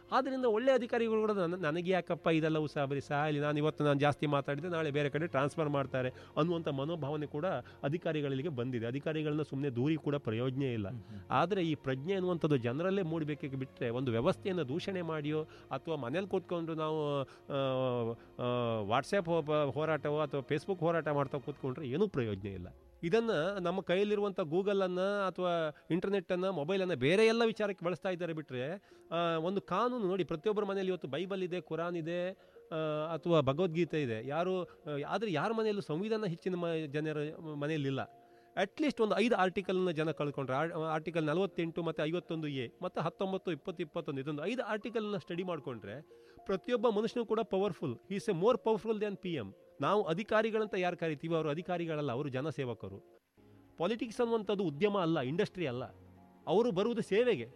ಆದ್ದರಿಂದ ಒಳ್ಳೆ ಅಧಿಕಾರಿಗಳು ಕೂಡ ನನ್ನ- ನನಗೆ ಯಾಕಪ್ಪ ಇದೆಲ್ಲ ಉಸಾಬರಿ ಸಾಲಿ ನಾನು ಇವತ್ತು ನಾನು ಜಾಸ್ತಿ ಮಾತಾಡಿದೆ ನಾಳೆ ಬೇರೆ ಕಡೆ ಟ್ರಾನ್ಸ್ಫರ್ ಮಾಡ್ತಾರೆ ಅನ್ನುವಂಥ ಮನೋಭಾವನೆ ಕೂಡ ಅಧಿಕಾರಿಗಳಿಗೆ ಬಂದಿದೆ ಅಧಿಕಾರಿಗಳನ್ನ ಸುಮ್ಮನೆ ದೂರಿ ಕೂಡ ಪ್ರಯೋಜನ ಇಲ್ಲ ಆದರೆ ಈ ಪ್ರಜ್ಞೆ ಅನ್ನುವಂಥದ್ದು ಜನರಲ್ಲೇ ಮೂಡಬೇಕೆ ಬಿಟ್ಟರೆ ಒಂದು ವ್ಯವಸ್ಥೆಯನ್ನು ದೂಷಣೆ ಮಾಡಿಯೋ ಅಥವಾ ಮನೇಲಿ ಕೂತ್ಕೊಂಡು ನಾವು ವಾಟ್ಸಪ್ ಹೋರಾಟವೋ ಅಥವಾ ಫೇಸ್ಬುಕ್ ಹೋರಾಟ ಮಾಡ್ತಾ ಕೂತ್ಕೊಂಡ್ರೆ ಏನೂ ಪ್ರಯೋಜನ ಇಲ್ಲ ಇದನ್ನು ನಮ್ಮ ಕೈಯಲ್ಲಿರುವಂಥ ಗೂಗಲನ್ನು ಅಥವಾ ಇಂಟರ್ನೆಟ್ಟನ್ನು ಮೊಬೈಲನ್ನು ಬೇರೆ ಎಲ್ಲ ವಿಚಾರಕ್ಕೆ ಬಳಸ್ತಾ ಇದ್ದಾರೆ ಬಿಟ್ಟರೆ ಒಂದು ಕಾನೂನು ನೋಡಿ ಪ್ರತಿಯೊಬ್ಬರ ಮನೆಯಲ್ಲಿ ಇವತ್ತು ಬೈಬಲ್ ಇದೆ ಕುರಾನ್ ಇದೆ ಆ, ಅಥವಾ ಭಗವದ್ಗೀತೆ ಇದೆ ಯಾರು ಆದರೆ ಯಾರ ಮನೆಯಲ್ಲೂ ಸಂವಿಧಾನ ಹೆಚ್ಚಿನ ಮ ಜನರ ಮನೆಯಲ್ಲಿಲ್ಲ ಅಟ್ಲೀಸ್ಟ್ ಒಂದು ಐದು ಆರ್ಟಿಕಲ್ನ ಜನ ಕಳ್ಕೊಂಡ್ರೆ ಆರ್ಟಿಕಲ್ ನಲವತ್ತೆಂಟು ಮತ್ತು ಐವತ್ತೊಂದು ಎ ಮತ್ತು ಹತ್ತೊಂಬತ್ತು ಇಪ್ಪತ್ತು ಇಪ್ಪತ್ತೊಂದು ಇದೊಂದು ಐದು ಆರ್ಟಿಕಲ್ನ ಸ್ಟಡಿ ಮಾಡಿಕೊಂಡ್ರೆ ಪ್ರತಿಯೊಬ್ಬ ಮನುಷ್ಯನು ಕೂಡ powerful is a more powerful than P M ನಾವು ಅಧಿಕಾರಿಗಳಂತ ಯಾರು ಕರಿತೀವಿ ಅವರು ಅಧಿಕಾರಿಗಳಲ್ಲ ಅವರು ಜನಸೇವಕರು ಪಾಲಿಟಿಕ್ಸ್ ಅನ್ನುವಂಥದ್ದು ಉದ್ಯಮ ಅಲ್ಲ ಇಂಡಸ್ಟ್ರಿ ಅಲ್ಲ ಅವರು ಬರುವುದು ಸೇವೆಗೆ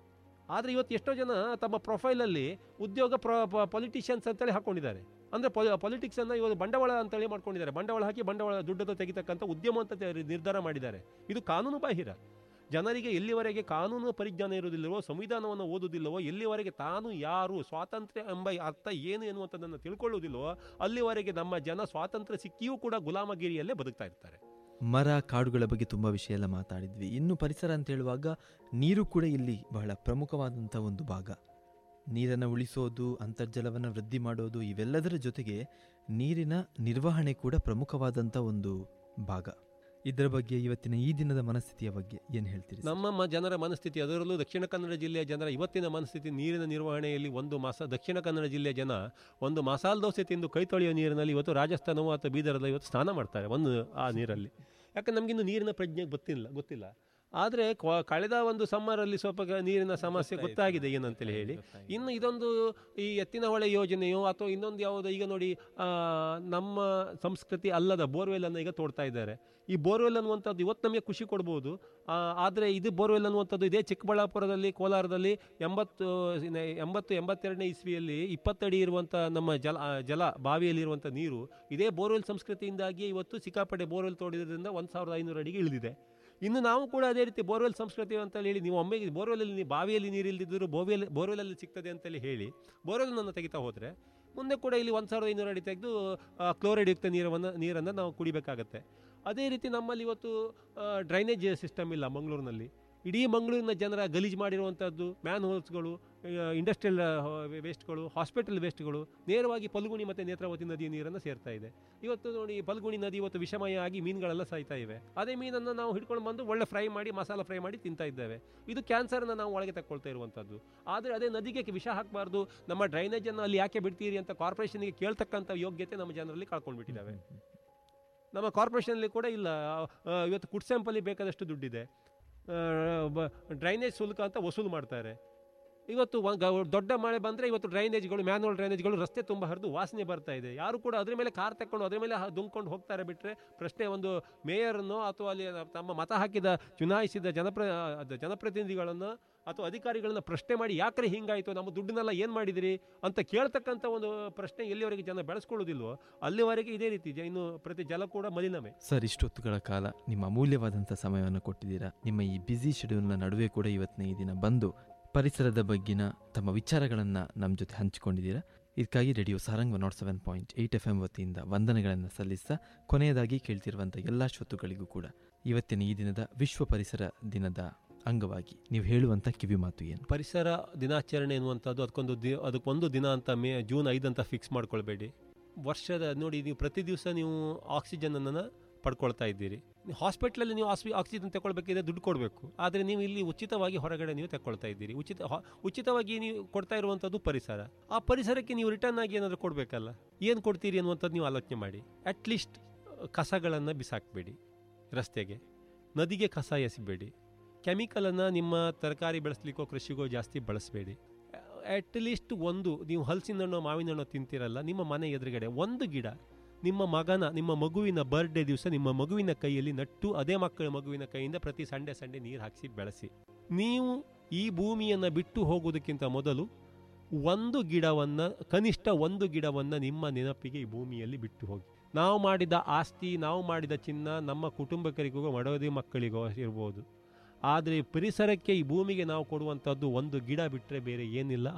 ಆದರೆ ಇವತ್ತು ಎಷ್ಟೋ ಜನ ತಮ್ಮ ಪ್ರೊಫೈಲಲ್ಲಿ ಉದ್ಯೋಗ ಪ್ರ ಪೊಲಿಟಿಷಿಯನ್ಸ್ ಅಂತೇಳಿ ಹಾಕ್ಕೊಂಡಿದ್ದಾರೆ ಅಂದರೆ ಪೊಲಿಟಿಕ್ಸನ್ನು ಇವಾಗ ಬಂಡವಾಳ ಅಂತೇಳಿ ಮಾಡ್ಕೊಂಡಿದ್ದಾರೆ ಬಂಡವಾಳ ಹಾಕಿ ಬಂಡವಾಳ ದುಡ್ಡನ್ನು ತೆಗಿತಕ್ಕಂಥ ಉದ್ಯಮ ಅಂತ ತೆ- ನಿರ್ಧಾರ ಮಾಡಿದ್ದಾರೆ ಇದು ಕಾನೂನು ಬಾಹಿರ ಜನರಿಗೆ ಎಲ್ಲಿವರೆಗೆ ಕಾನೂನು ಪರಿಜ್ಞಾನ ಇರುವುದಿಲ್ಲವೋ ಸಂವಿಧಾನವನ್ನು ಓದುವುದಿಲ್ಲವೋ ಎಲ್ಲಿವರೆಗೆ ತಾನು ಯಾರು ಸ್ವಾತಂತ್ರ್ಯ ಎಂಬ ಅರ್ಥ ಏನು ಎನ್ನುವಂಥದ್ದನ್ನು ತಿಳ್ಕೊಳ್ಳುವುದಿಲ್ಲವೋ ಅಲ್ಲಿವರೆಗೆ ನಮ್ಮ ಜನ ಸ್ವಾತಂತ್ರ್ಯ ಸಿಕ್ಕಿಯೂ ಕೂಡ ಗುಲಾಮಗಿರಿಯಲ್ಲೇ ಬದುಕ್ತಾ ಇರ್ತಾರೆ ಮರ ಕಾಡುಗಳ ಬಗ್ಗೆ ತುಂಬ ವಿಷಯ ಎಲ್ಲ ಮಾತಾಡಿದ್ವಿ ಇನ್ನು ಪರಿಸರ ಅಂತ ಹೇಳುವಾಗ ನೀರು ಕೂಡ ಇಲ್ಲಿ ಬಹಳ ಪ್ರಮುಖವಾದಂಥ ಒಂದು ಭಾಗ ನೀರನ್ನು ಉಳಿಸೋದು ಅಂತರ್ಜಲವನ್ನು ವೃದ್ಧಿ ಮಾಡೋದು ಇವೆಲ್ಲದರ ಜೊತೆಗೆ ನೀರಿನ ನಿರ್ವಹಣೆ ಕೂಡ ಪ್ರಮುಖವಾದಂಥ ಒಂದು ಭಾಗ ಇದರ ಬಗ್ಗೆ ಇವತ್ತಿನ ಈ ದಿನದ ಮನಸ್ಥಿತಿಯ ಬಗ್ಗೆ ಏನು ಹೇಳ್ತೀರಿ ಸರ್? ನಮ್ಮ ಮ- ಜನರ ಮನಸ್ಥಿತಿ ಅದರಲ್ಲೂ ದಕ್ಷಿಣ ಕನ್ನಡ ಜಿಲ್ಲೆಯ ಜನರ ಇವತ್ತಿನ ಮನಸ್ಥಿತಿ ನೀರಿನ ನಿರ್ವಹಣೆಯಲ್ಲಿ ಒಂದು ಮಾಸ ದಕ್ಷಿಣ ಕನ್ನಡ ಜಿಲ್ಲೆಯ ಜನ ಒಂದು ಮಸಾಲೆ ದೋಸೆ ತಿಂದು ಕೈ ತೊಳೆಯೋ ನೀರಿನಲ್ಲಿ ಇವತ್ತು ರಾಜಸ್ಥಾನವೋ ಅಥವಾ ಬೀದರಲ್ಲಿ ಇವತ್ತು ಸ್ನಾನ ಮಾಡ್ತಾರೆ ಒಂದು ಆ ನೀರಲ್ಲಿ ಯಾಕಂದ್ರೆ ನಮಗಿನ್ನು ನೀರಿನ ಪ್ರಜ್ಞೆ ಗೊತ್ತಿಲ್ಲ ಗೊತ್ತಿಲ್ಲ ಆದರೆ ಕಳೆದ ಒಂದು ಸಮ್ಮರಲ್ಲಿ ಸ್ವಲ್ಪ ಗ- ನೀರಿನ ಸಮಸ್ಯೆ ಗೊತ್ತಾಗಿದೆ ಏನಂತೇಳಿ ಹೇಳಿ ಇನ್ನು ಇದೊಂದು ಈ ಎತ್ತಿನ ಹೊಳೆ ಯೋಜನೆಯೋ ಅಥವಾ ಇನ್ನೊಂದು ಯಾವುದೋ ಈಗ ನೋಡಿ ಆ, ನಮ್ಮ ಸಂಸ್ಕೃತಿ ಅಲ್ಲದ ಬೋರ್ವೆಲ್ ಈಗ ತೋಡ್ತಾ ಇದ್ದಾರೆ ಈ ಬೋರ್ವೆಲ್ ಅನ್ನುವಂಥದ್ದು ಇವತ್ತು ನಮಗೆ ಖುಷಿ ಕೊಡ್ಬೋದು ಆದರೆ ಇದು ಬೋರ್ವೆಲ್ ಅನ್ನುವಂಥದ್ದು ಇದೇ ಚಿಕ್ಕಬಳ್ಳಾಪುರದಲ್ಲಿ ಕೋಲಾರದಲ್ಲಿ ಎಂಬತ್ತು ಎಂಬತ್ತು ಎಂಬತ್ತೆರಡನೇ ಇಸ್ವಿಯಲ್ಲಿ ಇಪ್ಪತ್ತಡಿ ಇರುವಂಥ ನಮ್ಮ ಜಲ ಆ, ಜಲ ಬಾವಿಯಲ್ಲಿರುವಂಥ ನೀರು ಇದೇ ಬೋರ್ವೆಲ್ ಸಂಸ್ಕೃತಿಯಿಂದಾಗಿ ಇವತ್ತು ಸಿಕ್ಕಾಪಟ್ಟೆ ಬೋರ್ವೆಲ್ ತೋಡಿದ್ರಿಂದ ಒಂದು ಸಾವಿರದ ಐನೂರು ಅಡಿಗೆ ಇಳಿದಿದೆ ಇನ್ನು ನಾವು ಕೂಡ ಅದೇ ರೀತಿ ಬೋರ್ವೆಲ್ ಸಂಸ್ಕೃತಿ ಅಂತ ಹೇಳಿ ನೀವು ಒಮ್ಮೆ ಬೋರ್ವೆಲಲ್ಲಿ ನೀವು ಬಾವಿಯಲ್ಲಿ ನೀರು ಇಲ್ದಿದ್ದರೂ ಬೋರ್ವೆಲ್ ಬೋರ್ವೆಲಲ್ಲಿ ಸಿಗ್ತದೆ ಅಂತೇಳಿ ಹೇಳಿ ಬೋರ್ವೆಲ್ನನ್ನು ತೆಗಿತಾ ಹೋದರೆ ಮುಂದೆ ಕೂಡ ಇಲ್ಲಿ ಒಂದು ಸಾವಿರದ ಐನೂರು ಅಡಿ ತೆಗೆದು ಕ್ಲೋರೈಡ್ ಯುಕ್ತ ನೀರನ್ನು ನೀರನ್ನು ನಾವು ಕುಡಿಬೇಕಾಗತ್ತೆ ಅದೇ ರೀತಿ ನಮ್ಮಲ್ಲಿ ಇವತ್ತು ಡ್ರೈನೇಜ್ ಸಿಸ್ಟಮ್ ಇಲ್ಲ ಮಂಗಳೂರಿನಲ್ಲಿ ಇಡೀ ಮಂಗಳೂರಿನ ಜನರ ಗಲೀಜು ಮಾಡಿರುವಂಥದ್ದು ಮ್ಯಾನ್ ಹೋಲ್ಸ್ಗಳು ಇಂಡಸ್ಟ್ರಿಯಲ್ ವೇಸ್ಟ್ಗಳು ಹಾಸ್ಪಿಟಲ್ ವೇಸ್ಟ್ಗಳು ನೇರವಾಗಿ ಪಲ್ಗುಣಿ ಮತ್ತು ನೇತ್ರಾವತಿ ನದಿಯ ನೀರನ್ನು ಸೇರ್ತಾ ಇದೆ ಇವತ್ತು ನೋಡಿ ಪಲ್ಗುಣಿ ನದಿ ಇವತ್ತು ವಿಷಮಯ ಆಗಿ ಮೀನುಗಳೆಲ್ಲ ಸಾಯ್ತಾ ಇವೆ ಅದೇ ಮೀನನ್ನು ನಾವು ಹಿಡ್ಕೊಂಡು ಬಂದು ಒಳ್ಳೆ ಫ್ರೈ ಮಾಡಿ ಮಸಾಲ ಫ್ರೈ ಮಾಡಿ ತಿಂತಾ ಇದ್ದೇವೆ ಇದು ಕ್ಯಾನ್ಸರ್ನ ನಾವು ಒಳಗೆ ತಗೊಳ್ತಾ ಇರುವಂಥದ್ದು ಆದರೆ ಅದೇ ನದಿಗೆ ವಿಷ ಹಾಕಬಾರ್ದು ನಮ್ಮ ಡ್ರೈನೇಜನ್ನು ಅಲ್ಲಿ ಯಾಕೆ ಬಿಡ್ತೀರಿ ಅಂತ ಕಾರ್ಪೊರೇಷನ್ಗೆ ಕೇಳ್ತಕ್ಕಂಥ ಯೋಗ್ಯತೆ ನಮ್ಮ ಜನರಲ್ಲಿ ಕಳ್ಕೊಂಡ್ಬಿಟ್ಟಿದ್ದಾವೆ ನಮ್ಮ ಕಾರ್ಪೊರೇಷನಲ್ಲಿ ಕೂಡ ಇಲ್ಲ ಆ, ಇವತ್ತು ಕುಡ್ಸೆಂಪಲ್ಲಿ ಬೇಕಾದಷ್ಟು ದುಡ್ಡಿದೆ ಆ, ಬ- ಡ್ರೈನೇಜ್ ಶುಲ್ಕ ಅಂತ ವಸೂಲು ಮಾಡ್ತಾರೆ ಇವತ್ತು ಒಂದ್ ಗ- ದೊಡ್ಡ ಮಳೆ ಬಂದರೆ ಇವತ್ತು ಡ್ರೈನೇಜ್ಗಳು ಮ್ಯಾನುವಲ್ ಡ್ರೈನೇಜ್ಗಳು ರಸ್ತೆ ತುಂಬ ಹರಿದು ವಾಸನೆ ಬರ್ತಾ ಇದೆ ಯಾರು ಕೂಡ ಅದ್ರ ಮೇಲೆ ಕಾರ್ ತಕೊಂಡು ಅದ್ರ ಮೇಲೆ ಹ- ದುಂಕೊಂಡು ಹೋಗ್ತಾರೆ ಬಿಟ್ಟರೆ ಪ್ರಶ್ನೆ ಒಂದು ಮೇಯರನ್ನು ಅಥವಾ ಅಲ್ಲಿ ತಮ್ಮ ಮತ ಹಾಕಿದ ಚುನಾಯಿಸಿದ ಜನಪ್ರ ಅದು ಜನಪ್ರತಿನಿಧಿಗಳನ್ನು ಅಥವಾ ಅಧಿಕಾರಿಗಳನ್ನ ಪ್ರಶ್ನೆ ಮಾಡಿ ಯಾಕ್ರೆ ಹಿಂಗಾಯಿತು ನಮ್ಮ ದುಡ್ಡನ್ನೆಲ್ಲ ಏನು ಮಾಡಿದಿರಿ ಅಂತ ಕೇಳ್ತಕ್ಕಂಥ ಒಂದು ಪ್ರಶ್ನೆ ಎಲ್ಲಿವರೆಗೆ ಜನ ಬೆಳೆಸ್ಕೊಳ್ಳೋದಿಲ್ವೋ ಅಲ್ಲಿವರೆಗೆ ಇದೇ ರೀತಿ ಜ- ಇನ್ನು ಪ್ರತಿ ಜಲ ಕೂಡ ಮಲಿನಮೇ ಸರ್ ಇಷ್ಟೊತ್ತುಗಳ ಕಾಲ ನಿಮ್ಮ ಅಮೂಲ್ಯವಾದಂಥ ಸಮಯವನ್ನು ಕೊಟ್ಟಿದ್ದೀರಾ ನಿಮ್ಮ ಈ ಬ್ಯುಸಿ ಶೆಡ್ಯೂಲ್ನ ನಡುವೆ ಕೂಡ ಇವತ್ತಿನ ಈ ದಿನ ಬಂದು ಪರಿಸರದ ಬಗ್ಗಿನ ತಮ್ಮ ವಿಚಾರಗಳನ್ನು ನಮ್ಮ ಜೊತೆ ಹಂಚಿಕೊಂಡಿದ್ದೀರಾ ಇದಕ್ಕಾಗಿ radio Sarang nought seven point eight F M ವತಿಯಿಂದ ವಂದನೆಗಳನ್ನು ಸಲ್ಲಿಸ್ತಾ ಕೊನೆಯದಾಗಿ ಕೇಳ್ತಿರುವಂಥ ಎಲ್ಲ ಶ್ರೋತೃಗಳಿಗೂ ಕೂಡ ಇವತ್ತಿನ ಈ ದಿನದ ವಿಶ್ವ ಪರಿಸರ ದಿನದ ಅಂಗವಾಗಿ ನೀವು ಹೇಳುವಂಥ ಕಿವಿ ಮಾತು ಏನು ಪರಿಸರ ದಿನಾಚರಣೆ ಎನ್ನುವಂಥದ್ದು ಅದಕ್ಕೊಂದು ದಿ ಅದಕ್ಕೊಂದು ದಿನ ಅಂತ ಮೇ ಜೂನ್ ಐದು ಅಂತ ಫಿಕ್ಸ್ ಮಾಡ್ಕೊಳ್ಬೇಡಿ ವರ್ಷದ ನೋಡಿ ನೀವು ಪ್ರತಿ ದಿವಸ ನೀವು ಆಕ್ಸಿಜನನ್ನು ಪಡ್ಕೊಳ್ತಾ ಇದ್ದೀರಿ ಹಾಸ್ಪಿಟ್ಲಲ್ಲಿ ನೀವು ಆಕ್ಸಿ ಆಕ್ಸಿಜನ್ ತಗೊಳ್ಬೇಕಿದ್ರೆ ದುಡ್ಡು ಕೊಡಬೇಕು ಆದರೆ ನೀವು ಇಲ್ಲಿ ಉಚಿತವಾಗಿ ಹೊರಗಡೆ ನೀವು ತಗೊಳ್ತಾ ಇದ್ದೀರಿ ಉಚಿತ ಹಾ- ಉಚಿತವಾಗಿ ನೀವು ಕೊಡ್ತಾ ಇರುವಂಥದ್ದು ಪರಿಸರ ಆ ಪರಿಸರಕ್ಕೆ ನೀವು ರಿಟರ್ನ್ ಆಗಿ ಏನಾದರೂ ಕೊಡಬೇಕಲ್ಲ ಏನು ಕೊಡ್ತೀರಿ ಅನ್ನುವಂಥದ್ದು ನೀವು ಆಲೋಚನೆ ಮಾಡಿ ಅಟ್ಲೀಸ್ಟ್ ಕಸಗಳನ್ನು ಬಿಸಾಕಬೇಡಿ ರಸ್ತೆಗೆ ನದಿಗೆ ಕಸ ಎಸಿಬೇಡಿ ಕೆಮಿಕಲನ್ನು ನಿಮ್ಮ ತರಕಾರಿ ಬೆಳೆಸ್ಲಿಕ್ಕೋ ಕೃಷಿಗೋ ಜಾಸ್ತಿ ಬಳಸಬೇಡಿ ಅಟ್ಲೀಸ್ಟ್ ಒಂದು ನೀವು ಹಲಸಿನ ಹಣ್ಣು ಮಾವಿನ ಹಣ್ಣು ತಿಂತಿರಲ್ಲ ನಿಮ್ಮ ಮನೆ ಎದುರುಗಡೆ ಒಂದು ಗಿಡ ನಿಮ್ಮ ಮಗನ ನಿಮ್ಮ ಮಗುವಿನ ಬರ್ಡೇ ದಿವಸ ನಿಮ್ಮ ಮಗುವಿನ ಕೈಯಲ್ಲಿ ನಟ್ಟು ಅದೇ ಮಕ್ಕಳ ಮಗುವಿನ ಕೈಯಿಂದ ಪ್ರತಿ ಸಂಡೆ ಸಂಡೆ ನೀರು ಹಾಕಿಸಿ ಬೆಳೆಸಿ ನೀವು ಈ ಭೂಮಿಯನ್ನು ಬಿಟ್ಟು ಹೋಗೋದಕ್ಕಿಂತ ಮೊದಲು ಒಂದು ಗಿಡವನ್ನು ಕನಿಷ್ಠ ಒಂದು ಗಿಡವನ್ನು ನಿಮ್ಮ ನೆನಪಿಗೆ ಈ ಭೂಮಿಯಲ್ಲಿ ಬಿಟ್ಟು ಹೋಗಿ ನಾವು ಮಾಡಿದ ಆಸ್ತಿ ನಾವು ಮಾಡಿದ ಚಿನ್ನ ನಮ್ಮ ಕುಟುಂಬಕರಿಗೋ ಮಡವದಿ ಮಕ್ಕಳಿಗೋ ಇರ್ಬೋದು ಆದರೆ ಪರಿಸರಕ್ಕೆ ಈ ಭೂಮಿಗೆ ನಾವು ಕೊಡುವಂಥದ್ದು ಒಂದು ಗಿಡ ಬಿಟ್ಟರೆ ಬೇರೆ ಏನಿಲ್ಲ